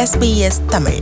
SBS Tamil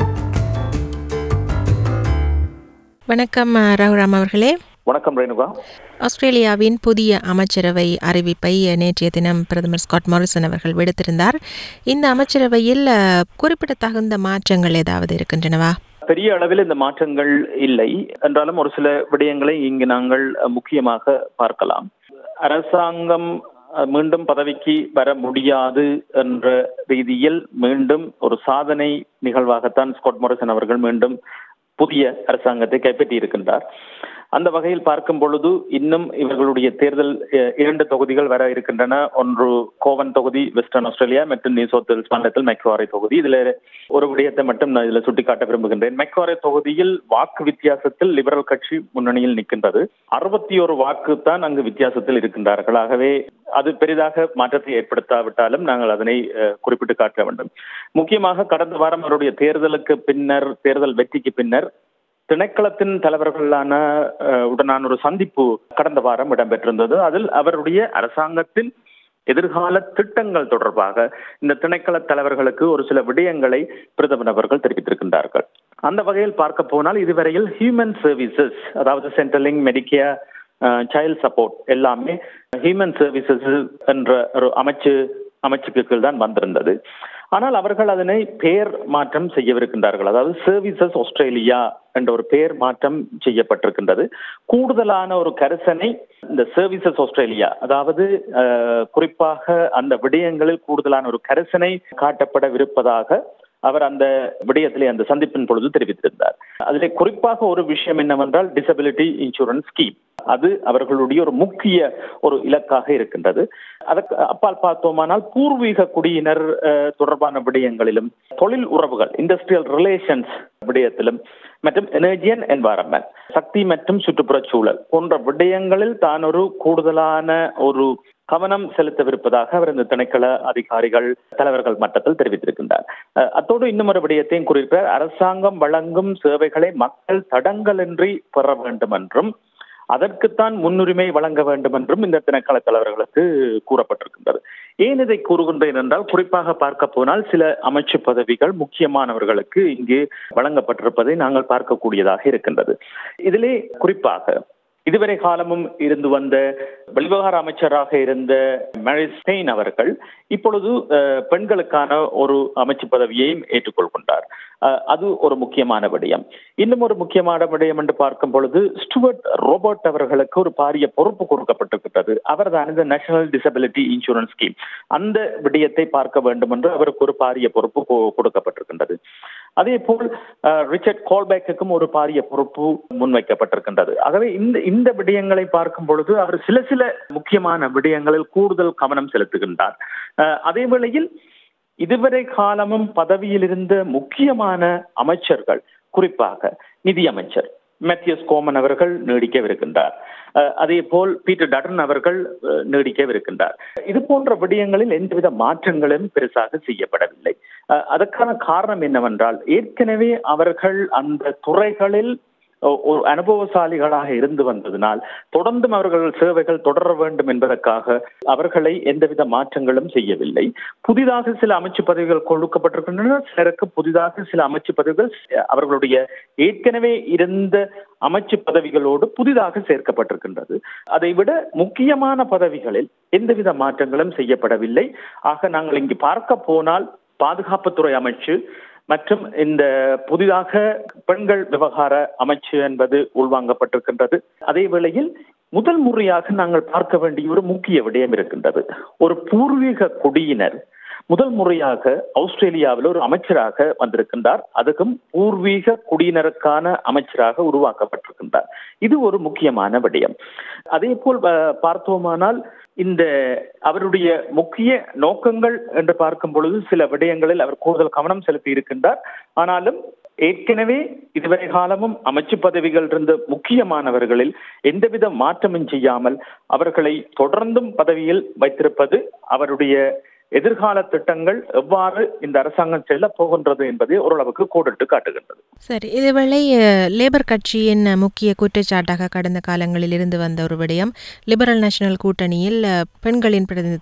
வணக்கம் அஹ், ரகுராம் அவர்களே வணக்கம் ரேணுகா ஆஸ்திரேலியாவின் புதிய அமைச்சரவை அறிவிப்பை அஹ், நேற்றைய தினம் பிரதமர் ஸ்காட் மாரிசன் அவர்கள் விடுத்திருந்தார் இந்த அமைச்சரவையில் அஹ், குறிப்பிடத்தகுந்த மாற்றங்கள் ஏதாவது இருக்கின்றனவா பெரிய அளவில் இந்த மாற்றங்கள் இல்லை என்றாலும் ஒரு சில விடயங்களை இங்கு நாங்கள் அஹ், முக்கியமாக பார்க்கலாம் அரசாங்கம் அஹ், மீண்டும் பதவிக்கு வர முடியாது என்ற ரீதியில் மீண்டும் ஒரு சாதனை நிகழ்வாகத்தான் ஸ்காட் மோரிசன் அவர்கள் மீண்டும் புதிய அரசாங்கத்தை கைப்பற்றி இருக்கின்றார் அந்த வகையில் பார்க்கும் பொழுது இன்னும் இவர்களுடைய தேர்தல் அஹ், இரண்டு தொகுதிகள் வர இருக்கின்றன ஒன்று கோவன் தொகுதி வெஸ்டர்ன் ஆஸ்திரேலியா மற்றும் நியூ சவுத் வேல்ஸ் மாநிலத்தில் மெக்வாரை தொகுதி இதுல ஒரு விடயத்தை மட்டும் நான் இதுல சுட்டிக்காட்ட விரும்புகின்றேன் மெக்வாரை தொகுதியில் வாக்கு வித்தியாசத்தில் லிபரல் கட்சி முன்னணியில் நிற்கின்றது அறுபத்தி ஒரு வாக்கு தான் அங்கு வித்தியாசத்தில் இருக்கின்றார்கள் ஆகவே அது பெரிதாக மாற்றத்தை ஏற்படுத்தாவிட்டாலும் நாங்கள் அதனை அஹ், குறிப்பிட்டு காட்ட வேண்டும் முக்கியமாக கடந்த வாரம் அவருடைய தேர்தலுக்கு பின்னர் தேர்தல் வெற்றிக்கு பின்னர் திணைக்களத்தின் தலைவர்களான அஹ், உடனான ஒரு சந்திப்பு கடந்த வாரம் இடம்பெற்றிருந்தது அதில் அவருடைய அரசாங்கத்தின் எதிர்கால திட்டங்கள் தொடர்பாக இந்த திணைக்கள தலைவர்களுக்கு ஒரு சில விடயங்களை பிரதமர் அவர்கள் தெரிவித்திருக்கின்றார்கள் அந்த வகையில் பார்க்க போனால் இதுவரையில் ஹியூமன் சர்வீசஸ் அதாவது சென்ட்ரலிங் மெடிக்கேர் சைல்ட் சப்போர்ட் எல்லாமே ஹியூமன் சர்வீசஸ் என்ற ஒரு அமைச்சு அமைச்சுக்கு கீழ் தான் வந்திருந்தது ஆனால் அவர்கள் அதனை பெயர் மாற்றம் செய்யவிருக்கின்றார்கள் அதாவது சர்வீசஸ் ஆஸ்திரேலியா என்ற ஒரு பெயர் மாற்றம் செய்யப்பட்டிருக்கின்றது கூடுதலான ஒரு கரிசனை இந்த சர்வீசஸ் ஆஸ்திரேலியா அதாவது அஹ், குறிப்பாக அந்த விடயங்களில் கூடுதலான ஒரு கரிசனை காட்டப்படவிருப்பதாக அவர் அந்த விடயத்திலே அந்த சந்திப்பின் பொழுது தெரிவித்திருந்தார் அதிலே குறிப்பாக ஒரு விஷயம் என்னவென்றால் டிசபிலிட்டி இன்சூரன்ஸ் ஸ்கீம் அது அவர்களுடைய ஒரு முக்கிய ஒரு இலக்காக இருக்கின்றது அதற்கு அப்பால் பார்த்தோமானால் பூர்வீக குடியினர் அஹ், தொடர்பான விடயங்களிலும் தொழில் உறவுகள் இண்டஸ்ட்ரியல் ரிலேஷன்ஸ் விடயத்திலும் மற்றும் எனர்ஜி அண்ட் என்வாரன்மெண்ட் சக்தி மற்றும் சுற்றுப்புறச் சூழல் போன்ற விடயங்களில் தான் ஒரு கூடுதலான ஒரு கவனம் செலுத்தவிருப்பதாக அவர் இந்த திணைக்கள அதிகாரிகள் தலைவர்கள் மட்டத்தில் தெரிவித்திருக்கின்றார் அஹ், அத்தோடு இன்னும் ஒரு விடயத்தையும் குறிப்பிட்டார் அரசாங்கம் வழங்கும் சேவைகளை மக்கள் தடங்கலின்றி பெற வேண்டும் என்றும் அதற்குத்தான் முன்னுரிமை வழங்க வேண்டும் என்றும் இந்த திணைக்கள தலைவர்களுக்கு கூறப்பட்டிருக்கின்றது ஏன் இதை கூறுகின்றேன் என்றால் குறிப்பாக பார்க்க போனால் சில அமைச்சு பதவிகள் முக்கியமானவர்களுக்கு இங்கு வழங்கப்பட்டிருப்பதை நாங்கள் பார்க்கக்கூடியதாக இருக்கின்றது இதிலே குறிப்பாக இதுவரை காலமும் இருந்து வந்த வெளிவிவகார அமைச்சராக இருந்த மேரிஸ்டெயின் அவர்கள் இப்பொழுது அஹ், பெண்களுக்கான ஒரு அமைச்சு பதவியையும் ஏற்றுக்கொள்கின்றார் அஹ், அது ஒரு முக்கியமான விடயம் இன்னும் ஒரு முக்கியமான விடயம் என்று பார்க்கும் பொழுது ஸ்டுவர்ட் ரோபர்ட் அவர்களுக்கு ஒரு பாரிய பொறுப்பு கொடுக்கப்பட்டிருக்கிறது அவர் தான் இந்த நேஷனல் டிசபிலிட்டி இன்சூரன்ஸ் ஸ்கீம் அந்த விடயத்தை பார்க்க வேண்டும் என்று அவருக்கு ஒரு பாரிய பொறுப்பு கொ- கொடுக்கப்பட்டிருக்கின்றது அதே போல் அஹ், ரிச்சர்ட் கோல்பேக்குக்கும் ஒரு பாரிய பொறுப்பு முன்வைக்கப்பட்டிருக்கின்றது ஆகவே இந்த இந்த விடயங்களை பார்க்கும் பொழுது அவர் சில சில முக்கியமான விடயங்களில் கூடுதல் கவனம் செலுத்துகின்றார் அஹ், அதே வேளையில் இதுவரை காலமும் பதவியில் இருந்த முக்கியமான அமைச்சர்கள் குறிப்பாக நிதியமைச்சர் மேத்யூஸ் கோமன் அவர்கள் நீடிக்கவிருக்கின்றார் அஹ், அதே போல் பீட்டர் டட்டன் அவர்கள் அஹ், நீடிக்கவிருக்கின்றார் இது போன்ற விடயங்களில் எந்தவித மாற்றங்களும் பெருசாக செய்யப்படவில்லை அஹ், அதற்கான காரணம் என்னவென்றால் ஏற்கனவே அவர்கள் அந்த துறைகளில் ஒ- ஒரு அனுபவசாலிகளாக இருந்து வந்ததினால் தொடர்ந்தும் அவர்கள் சேவைகள் தொடர வேண்டும் என்பதற்காக அவர்களை எந்தவித மாற்றங்களும் செய்யவில்லை புதிதாக சில அமைச்சு பதவிகள் கொடுக்கப்பட்டிருக்கின்றன சிலருக்கு புதிதாக சில அமைச்சு பதவிகள் அவர்களுடைய ஏற்கனவே இருந்த அமைச்சு பதவிகளோடு புதிதாக சேர்க்கப்பட்டிருக்கின்றது அதை விட முக்கியமான பதவிகளில் எந்தவித மாற்றங்களும் செய்யப்படவில்லை ஆக நாங்கள் இங்கு பார்க்க போனால் பாதுகாப்புத்துறை அமைச்சு மற்றும் இந்த புதிதாக பெண்கள் விவகார அமைச்சு என்பது உள்வாங்கப்பட்டிருக்கின்றது அதே வேளையில் முதல் முறையாக நாங்கள் பார்க்க வேண்டிய ஒரு முக்கிய விடயம் இருக்கின்றது ஒரு பூர்வீக குடியினர் முதல் முறையாக ஆஸ்திரேலியாவில் ஒரு அமைச்சராக வந்திருக்கின்றார் அதுக்கும் பூர்வீக குடியினருக்கான அமைச்சராக உருவாக்கப்பட்டிருக்கின்றார் இது ஒரு முக்கியமான விடயம் அதே போல் அஹ், பார்த்தோமானால் இந்த அவருடைய முக்கிய நோக்கங்கள் என்று பார்க்கும் பொழுது சில விடயங்களில் அவர் கூடுதல் கவனம் செலுத்தி இருக்கின்றார் ஆனாலும் ஏற்கனவே இதுவரை காலமும் அமைச்சு பதவிகள் இருந்த முக்கியமானவர்களில் எந்தவித மாற்றமும் செய்யாமல் அவர்களை தொடர்ந்தும் பதவியில் வைத்திருப்பது அவருடைய எதிர்கால திட்டங்கள் எவ்வாறு இந்த அரசாங்கம் செல்ல போகின்றது என்பதை ஓரளவுக்கு கோடிட்டு காட்டுகின்றது சரி இதுவேளை அஹ், லேபர் கட்சியின் முக்கிய குற்றச்சாட்டாக கடந்த காலங்களில் இருந்து வந்த ஒரு விடயம் லிபரல் நேஷனல் கூட்டணியில் அஹ், பெண்களின் பிரதிநிதித்துவம்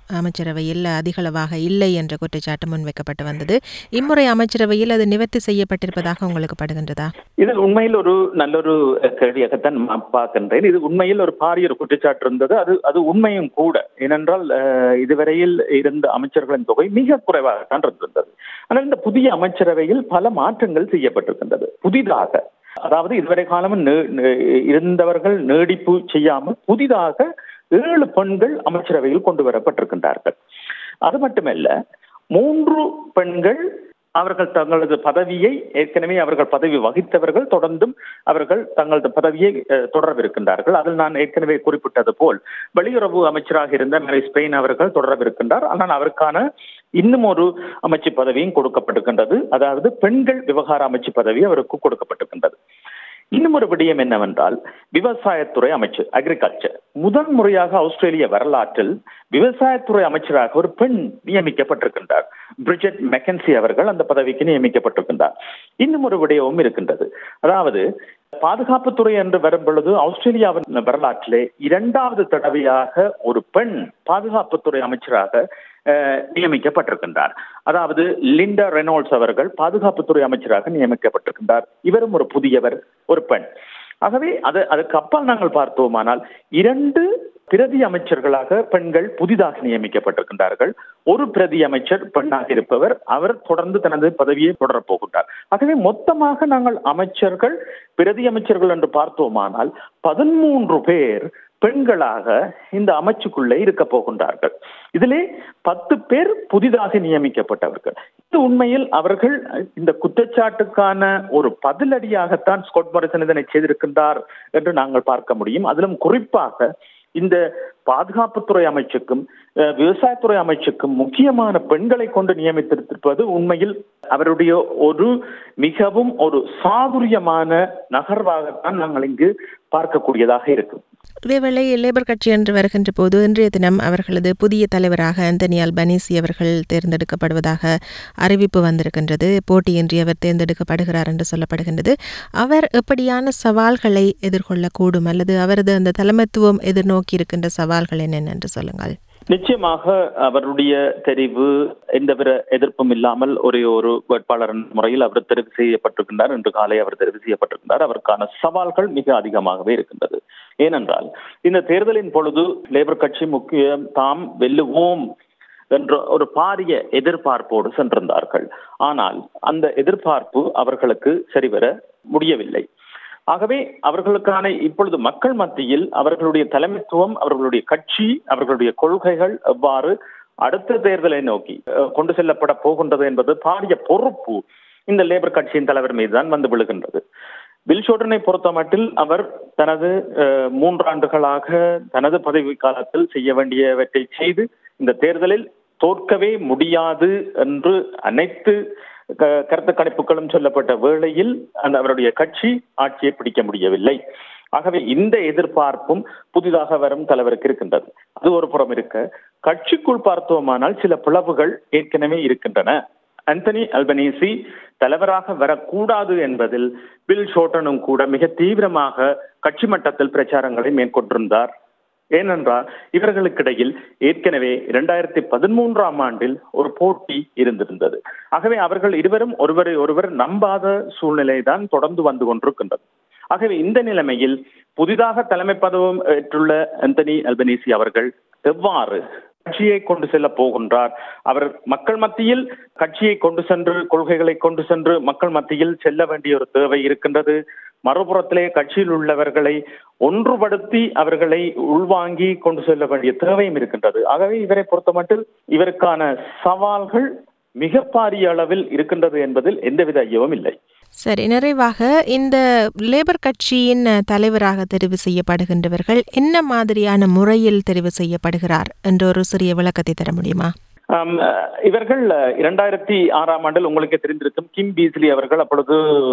அமைச்சரவையில் அதிகளவாக இல்லை என்ற குற்றச்சாட்டு முன்வைக்கப்பட்டு வந்தது இம்முறை அமைச்சரவையில் அது நிவர்த்தி செய்யப்பட்டிருப்பதாக உங்களுக்கு படுகின்றதா இது உண்மையில் ஒரு நல்லொரு கேள்வியாகத்தான் நான் பார்க்கின்றேன் இது உண்மையில் ஒரு பாரிய ஒரு குற்றச்சாட்டு இருந்தது அது அது உண்மையும் கூட ஏனென்றால் அஹ், இதுவரையில் இருந்த அமைச்சர்களின் தொகை மிக குறைவாகத்தான் இருந்திருந்தது ஆனால் இந்த புதிய அமைச்சரவையில் பல மாற்றங்கள் செய்யப்பட்டிருக்கின்றது புதிதாக அதாவது இதுவரை காலமும் நே- நே- இருந்தவர்கள் நீடிப்பு செய்யாமல் புதிதாக ஏழு பெண்கள் அமைச்சரவையில் கொண்டு வரப்பட்டிருக்கின்றார்கள் அது மட்டுமல்ல மூன்று பெண்கள் அவர்கள் தங்களது பதவியை ஏற்கனவே அவர்கள் பதவி வகித்தவர்கள் தொடர்ந்தும் அவர்கள் தங்களது பதவியை அஹ், தொடரவிருக்கின்றார்கள் அதில் நான் ஏற்கனவே குறிப்பிட்டது போல் வெளியுறவு அமைச்சராக இருந்த மேரி ஸ்பெயின் அவர்கள் தொடரவிருக்கின்றார் ஆனால் அவருக்கான இன்னும் ஒரு அமைச்சு பதவியும் கொடுக்கப்பட்டிருக்கின்றது அதாவது பெண்கள் விவகார அமைச்சு பதவி அவருக்கு கொடுக்கப்பட்டிருக்கின்றது இன்னும் ஒரு விடயம் என்னவென்றால் விவசாயத்துறை அமைச்சர் அக்ரிகல்ச்சர் முதன் முறையாக ஆஸ்திரேலிய வரலாற்றில் விவசாயத்துறை அமைச்சராக ஒரு பெண் நியமிக்கப்பட்டிருக்கின்றார் பிரிஜெட் மெக்கன்சி அவர்கள் அந்த பதவிக்கு நியமிக்கப்பட்டிருக்கின்றார் இன்னும் ஒரு விடயமும் இருக்கின்றது அதாவது பாதுகாப்புத்துறை என்று வரும் பொழுது ஆஸ்திரேலியாவின் வரலாற்றிலே இரண்டாவது தடவையாக ஒரு பெண் பாதுகாப்புத்துறை அமைச்சராக அஹ், நியமிக்கப்பட்டிருக்கின்றார் அதாவது லிண்டா ரெனால்ட்ஸ் அவர்கள் பாதுகாப்புத்துறை அமைச்சராக நியமிக்கப்பட்டிருக்கின்றார் இவரும் ஒரு புதியவர் ஒரு பெண் ஆகவே அது அதுக்கு அப்பால் நாங்கள் பார்த்தோமானால் இரண்டு பிரதி அமைச்சர்களாக பெண்கள் புதிதாக நியமிக்கப்பட்டிருக்கின்றார்கள் ஒரு பிரதி அமைச்சர் பெண்ணாக இருப்பவர் அவர் தொடர்ந்து தனது பதவியை தொடரப் போகின்றார் ஆகவே மொத்தமாக நாங்கள் அமைச்சர்கள் பிரதி அமைச்சர்கள் என்று பார்த்தோமானால் பதிமூன்று பேர் பெண்களாக இந்த அமைச்சுக்குள்ளே இருக்க போகின்றார்கள் இதிலே பத்து பேர் புதிதாக நியமிக்கப்பட்டவர்கள் இது உண்மையில் அவர்கள் இந்த குற்றச்சாட்டுக்கான ஒரு பதிலடியாகத்தான் ஸ்காட் மாரிசன் இதனை செய்திருக்கின்றார் என்று நாங்கள் பார்க்க முடியும் அதிலும் குறிப்பாக இந்த பாதுகாப்புத்துறை அமைச்சுக்கும் அஹ், விவசாயத்துறை அமைச்சுக்கும் முக்கியமான பெண்களை கொண்டு நியமித்திருப்பது உண்மையில் அவருடைய ஒரு மிகவும் ஒரு சாதுரியமான நகர்வாகத்தான் நாங்கள் இங்கு பார்க்கக்கூடியதாக இருக்கும் இதேவேளை லேபர் கட்சி என்று வருகின்ற போது இன்றைய தினம் அவர்களது புதிய தலைவராக ஆந்தனி அல்பனீசி அவர்கள் தேர்ந்தெடுக்கப்படுவதாக அறிவிப்பு வந்திருக்கின்றது போட்டியின்றி அவர் தேர்ந்தெடுக்கப்படுகிறார் என்று சொல்லப்படுகின்றது அவர் எப்படியான சவால்களை எதிர்கொள்ளக்கூடும் அல்லது அவரது அந்த தலைமைத்துவம் எதிர்நோக்கி இருக்கின்ற சவால்கள் என்னென்ன என்று சொல்லுங்கள் நிச்சயமாக அவருடைய தெரிவு எந்தவித எதிர்ப்பும் இல்லாமல் ஒரே ஒரு வேட்பாளர் முறையில் அவர் தெரிவு செய்யப்பட்டிருக்கின்றார் இன்று காலை அவர் தெரிவு செய்யப்பட்டிருக்கின்றார் அவருக்கான சவால்கள் மிக அதிகமாகவே இருக்கின்றது ஏனென்றால் இந்த தேர்தலின் பொழுது லேபர் கட்சி முக்கிய தாம் வெல்லுவோம் என்ற ஒரு பாரிய எதிர்பார்ப்போடு சென்றிருந்தார்கள் ஆனால் அந்த எதிர்பார்ப்பு அவர்களுக்கு சரிவர முடியவில்லை ஆகவே அவர்களுக்கான இப்பொழுது மக்கள் மத்தியில் அவர்களுடைய தலைமைத்துவம் அவர்களுடைய கட்சி அவர்களுடைய கொள்கைகள் எவ்வாறு அடுத்த தேர்தலை நோக்கி அஹ், கொண்டு செல்லப்பட போகின்றது என்பது பாரிய பொறுப்பு இந்த லேபர் கட்சியின் தலைவர் மீதுதான் வந்து விழுகின்றது பில் ஷோட்டனை பொறுத்த மட்டில் அவர் தனது அஹ், மூன்றாண்டுகளாக தனது பதவி காலத்தில் செய்ய வேண்டியவற்றை செய்து இந்த தேர்தலில் தோற்கவே முடியாது என்று அனைத்து க- கருத்து கணிப்புகளும் சொல்லப்பட்ட வேளையில் அந்த அவருடைய கட்சி ஆட்சியை பிடிக்க முடியவில்லை ஆகவே இந்த எதிர்பார்ப்பும் புதிதாக வரும் தலைவருக்கு இருக்கின்றது அது ஒரு புறம் இருக்க கட்சிக்குள் பார்த்தோமானால் சில பிளவுகள் ஏற்கனவே இருக்கின்றன அந்தனி அல்பனீசி தலைவராக வரக்கூடாது என்பதில் பில் ஷோட்டனும் கூட மிக தீவிரமாக கட்சி மட்டத்தில் பிரச்சாரங்களை மேற்கொண்டிருந்தார் ஏனென்றால் இவர்களுக்கிடையில் ஏற்கனவே இரண்டாயிரத்தி பதிமூன்றாம் ஆண்டில் ஒரு போட்டி இருந்திருந்தது ஆகவே அவர்கள் இருவரும் ஒருவரை ஒருவர் நம்பாத சூழ்நிலை தான் தொடர்ந்து வந்து கொண்டிருக்கின்றது ஆகவே இந்த நிலைமையில் புதிதாக தலைமை பதவும் ஏற்றுள்ள அந்தனி அல்பனீசி அவர்கள் எவ்வாறு கட்சியை கொண்டு செல்ல போகின்றார் அவர் மக்கள் மத்தியில் கட்சியை கொண்டு சென்று கொள்கைகளை கொண்டு சென்று மக்கள் மத்தியில் செல்ல வேண்டிய ஒரு தேவை இருக்கின்றது மறுபுறத்திலே கட்சியில் உள்ளவர்களை ஒன்றுபடுத்தி அவர்களை உள்வாங்கி கொண்டு செல்ல வேண்டிய தேவையும் இருக்கின்றது ஆகவே இவரை பொறுத்தமட்டில் இவருக்கான சவால்கள் மிக பாரிய அளவில் இருக்கின்றது என்பதில் எந்தவித ஐயமும் இல்லை சரி நிறைவாக இந்த லேபர் கட்சியின் தலைவராக தெரிவு செய்யப்படுகின்றவர்கள் என்ன மாதிரியான முறையில் தெரிவு செய்யப்படுகிறார் என்ற ஒரு சிறிய விளக்கத்தை தர முடியுமா ஆம், அஹ், இவர்கள் அஹ், இரண்டாயிரத்தி ஆறாம் ஆண்டில் உங்களுக்கு தெரிந்திருக்கும் கிம் பீஸ்லி அவர்கள் அப்பொழுது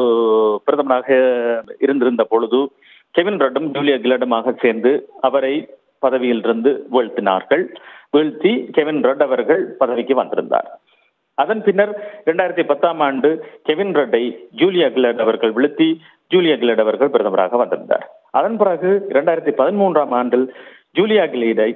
பிரதமராக இருந்திருந்த பொழுது கெவின் ரட்டும் ஜூலியா கில்லடுமாக சேர்ந்து அவரை பதவியிலிருந்து வீழ்த்தினார்கள் வீழ்த்தி கெவின் ரட் அவர்கள் பதவிக்கு வந்திருந்தார் அதன் பின்னர் இரண்டாயிரத்தி பத்தாம் ஆண்டு கெவின் ரட்டை ஜூலியா கில்லட் அவர்கள் வீழ்த்தி ஜூலியா கில்லட் அவர்கள் பிரதமராக வந்திருந்தார் அதன் பிறகு இரண்டாயிரத்தி பதிமூன்றாம் ஆண்டில் ஜூலியா கில்லீடை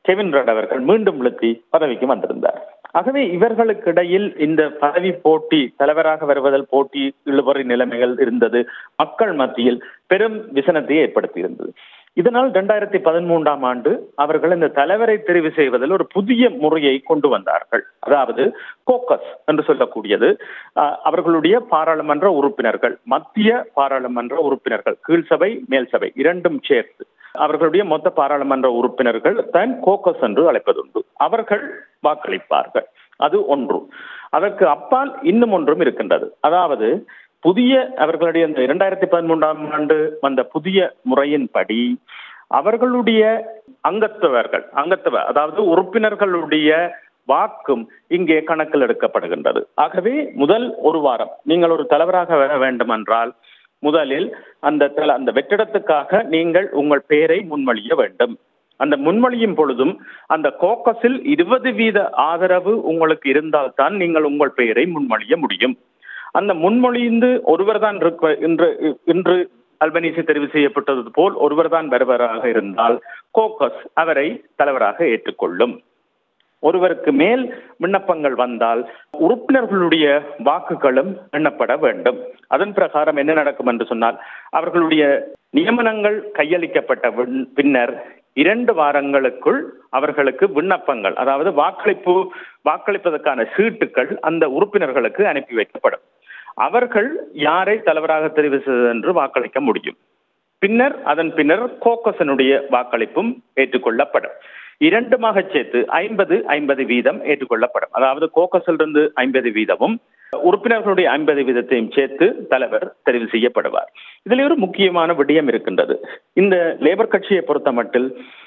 கெவின் ரட் அவர்கள் மீண்டும் விழுத்தி பதவிக்கு வந்திருந்தார் ஆகவே இவர்களுக்கு இடையில் இந்த பதவி போட்டி தலைவராக வருவதில் போட்டி இழுபறி நிலைமைகள் இருந்தது மக்கள் மத்தியில் பெரும் விசனத்தை ஏற்படுத்தி இருந்தது இதனால் இரண்டாயிரத்தி பதிமூன்றாம் ஆண்டு அவர்கள் இந்த தலைவரை தெரிவு செய்வதில் ஒரு புதிய முறையை கொண்டு வந்தார்கள் அதாவது கோக்கஸ் என்று சொல்லக்கூடியது அஹ், அவர்களுடைய பாராளுமன்ற உறுப்பினர்கள் மத்திய பாராளுமன்ற உறுப்பினர்கள் கீழ்சபை மேல் சபை இரண்டும் சேர்த்து அவர்களுடைய மொத்த பாராளுமன்ற உறுப்பினர்கள் தான் கோக்கஸ் என்று அழைப்பதுண்டு அவர்கள் வாக்களிப்பார்கள் அது ஒன்று அதற்கு அப்பால் இன்னும் ஒன்றும் இருக்கின்றது அதாவது புதிய அவர்களுடைய இந்த இரண்டாயிரத்தி பதிமூன்றாம் ஆண்டு வந்த புதிய முறையின்படி அவர்களுடைய அங்கத்தவர்கள் அங்கத்தவ அதாவது உறுப்பினர்களுடைய வாக்கும் இங்கே கணக்கில் எடுக்கப்படுகின்றது ஆகவே முதல் ஒரு வாரம் நீங்கள் ஒரு தலைவராக வர வேண்டுமென்றால் முதலில் அந்த தல- அந்த வெற்றிடத்துக்காக நீங்கள் உங்கள் பெயரை முன்மொழிய வேண்டும் அந்த முன்மொழியும் பொழுதும் அந்த கோக்கஸில் இருபது வீத ஆதரவு உங்களுக்கு இருந்தால்தான் நீங்கள் உங்கள் பெயரை முன்மொழிய முடியும் அந்த முன்மொழிந்து ஒருவர் தான் இன்று இன்று அல்பனீசி தெரிவு செய்யப்பட்டது போல் ஒருவர் தான் வருவராக இருந்தால் கோக்கஸ் அவரை தலைவராக ஏற்றுக்கொள்ளும் ஒருவருக்கு மேல் விண்ணப்பங்கள் வந்தால் உறுப்பினர்களுடைய வாக்குகளும் எண்ணப்பட வேண்டும் அதன் பிரகாரம் என்ன நடக்கும் என்று சொன்னால் அவர்களுடைய நியமனங்கள் கையளிக்கப்பட்ட பின்- பின்னர் இரண்டு வாரங்களுக்குள் அவர்களுக்கு விண்ணப்பங்கள் அதாவது வாக்களிப்பு வாக்களிப்பதற்கான சீட்டுகள் அந்த உறுப்பினர்களுக்கு அனுப்பி வைக்கப்படும் அவர்கள் யாரை தலைவராக தெரிவு செய்வது என்று வாக்களிக்க முடியும் பின்னர் அதன் பின்னர் கோக்கசனுடைய வாக்களிப்பும் ஏற்றுக்கொள்ளப்படும் இரண்டுமாக சேர்த்து ஐம்பது ஐம்பது வீதம் ஏற்றுக்கொள்ளப்படும் அதாவது கோக்கஸிலிருந்து ஐம்பது வீதமும் உறுப்பினர்களுடைய ஐம்பது வீதத்தையும் சேர்த்து தலைவர் தெரிவு செய்யப்படுவார் இதில் ஒரு முக்கியமான விடயம் இருக்கின்றது இந்த லேபர் கட்சியை பொறுத்த மட்டில்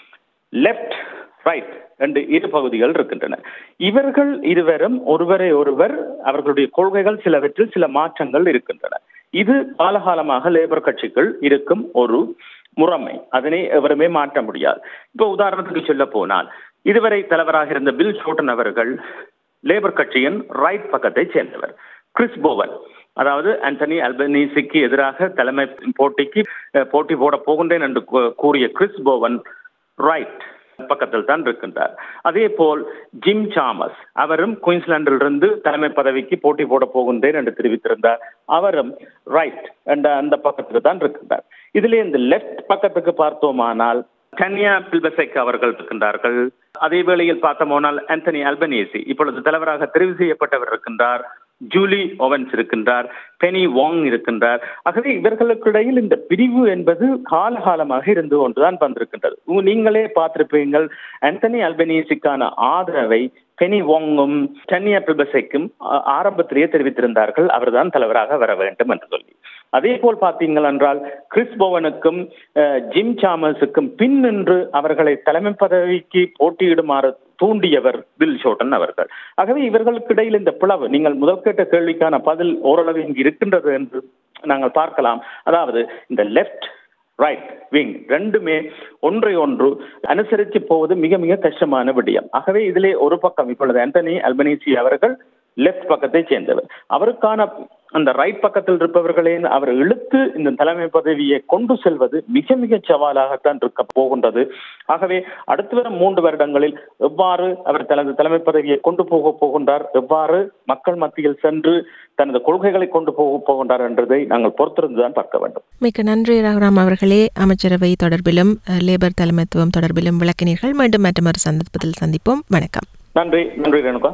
லெப்ட் ரைட் என்று இரு பகுதிகள் இருக்கின்றன இவர்கள் இருவரும் ஒருவரை ஒருவர் அவர்களுடைய கொள்கைகள் சிலவற்றில் சில மாற்றங்கள் இருக்கின்றன இது காலகாலமாக லேபர் கட்சிகள் இருக்கும் ஒரு முறைமை அதனை எவருமே மாற்ற முடியாது இப்போ உதாரணத்துக்கு சொல்ல போனால் இதுவரை தலைவராக இருந்த பில் ஷோட்டன் அவர்கள் லேபர் கட்சியின் ரைட் பக்கத்தை சேர்ந்தவர் கிறிஸ் போவன் அதாவது ஆண்டனி அல்பனீசிக்கு எதிராக தலைமை போட்டிக்கு அஹ், போட்டி போட போகின்றேன் என்று கூ- கூறிய கிறிஸ் போவன் ரைட் பக்கத்தில் தான் இருக்கின்றார் அதே போல் ஜிம் சாமஸ் அவரும் குயின்ஸ்லாண்டிலிருந்து தலைமை பதவிக்கு போட்டி போட போகின்றேன் என்று தெரிவித்திருந்தார் அவரும் ரைட் என்ற அந்த பக்கத்தில் தான் இருக்கின்றார் இதிலே இந்த லெஃப்ட் பக்கத்துக்கு பார்த்தோமானால் கன்யா பில்பசைக் அவர்கள் இருக்கின்றார்கள் அதே வேளையில் பார்த்தோமானால் ஆந்தனி அல்பனேசி இப்பொழுது தலைவராக தெரிவு செய்யப்பட்டவர் இருக்கின்றார் ஜூலி ஓவன்ஸ் இருக்கின்றார் பெனி வாங் இருக்கின்றார் ஆகவே இவர்களுக்கு இடையில் இந்த பிரிவு என்பது காலகாலமாக இருந்து கொண்டுதான் வந்திருக்கின்றது உ- நீங்களே பார்த்திருப்பீங்கள் ஆந்தனி அல்பனீசிக்கான ஆதரவை பெனி வாங்கும் கன்யா பில்பசைக்கும் ஆ- ஆரம்பத்திலேயே தெரிவித்திருந்தார்கள் அவர்தான் தலைவராக வர வேண்டும் என்று சொல்லி அதே போல் பார்த்தீங்கள் என்றால் கிறிஸ் போவனுக்கும் அஹ், ஜிம் சாமஸுக்கும் பின் நின்று அவர்களை தலைமை பதவிக்கு போட்டியிடுமாறு தூண்டியவர் பில் ஷோட்டன் அவர்கள் ஆகவே இவர்களுக்கு இடையில் இந்த பிளவு நீங்கள் முதல் கேட்ட கேள்விக்கான பதில் ஓரளவு இங்கு இருக்கின்றது என்று நாங்கள் பார்க்கலாம் அதாவது இந்த லெஃப்ட் ரைட் விங் ரெண்டுமே ஒன்றை ஒன்று அனுசரித்து போவது மிக மிக கஷ்டமான விடயம் ஆகவே இதிலே ஒரு பக்கம் இப்பொழுது ஆண்டனி அல்பனீசி அவர்கள் லெஃப்ட் பக்கத்தை சேர்ந்தவர் அவருக்கான அந்த ரைட் பக்கத்தில் இருப்பவர்களே அவர் இழுத்து இந்த தலைமை பதவியை கொண்டு செல்வது மிக மிக சவாலாகத்தான் இருக்க போகின்றது ஆகவே அடுத்து வரும் மூன்று வருடங்களில் எவ்வாறு அவர் தனது தலைமை பதவியை கொண்டு போக போகின்றார் எவ்வாறு மக்கள் மத்தியில் சென்று தனது கொள்கைகளை கொண்டு போக போகின்றார் என்றதை நாங்கள் பொறுத்திருந்துதான் பார்க்க வேண்டும் மிக்க நன்றி ரகுராம் அவர்களே அமைச்சரவை தொடர்பிலும் அஹ், லேபர் தலைமைத்துவம் தொடர்பிலும் விளக்கினீர்கள் மீண்டும் மற்றொரு சந்தர்ப்பத்தில் சந்திப்போம் வணக்கம் நன்றி நன்றி ரேணுகா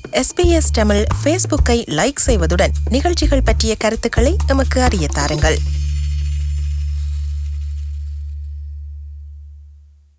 எஸ்பிஎஸ் தமிழ் ஃபேஸ்புக்கை லைக் செய்வதுடன் நிகழ்ச்சிகள் பற்றிய கருத்துக்களை எமக்கு அறிய தாருங்கள்